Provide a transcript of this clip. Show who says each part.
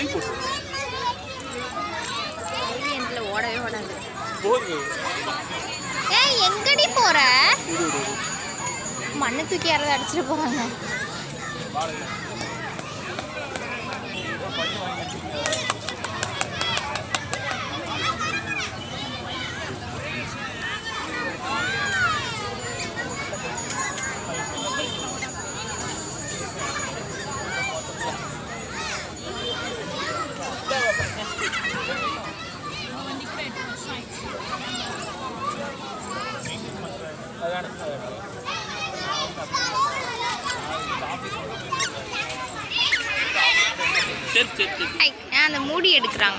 Speaker 1: live போட்டு
Speaker 2: தைரியத்துல ஓடவே ஓடாது
Speaker 1: போகுது
Speaker 2: ஏய் எங்கடி போற
Speaker 1: இரு இரு இரு
Speaker 2: மண்ணு தூக்கி யாராவது அடிச்சிட்டு போறாங்க
Speaker 1: சரி சரி சரி
Speaker 2: ஐ, அந்த மூடி எடுக்கிறாங்க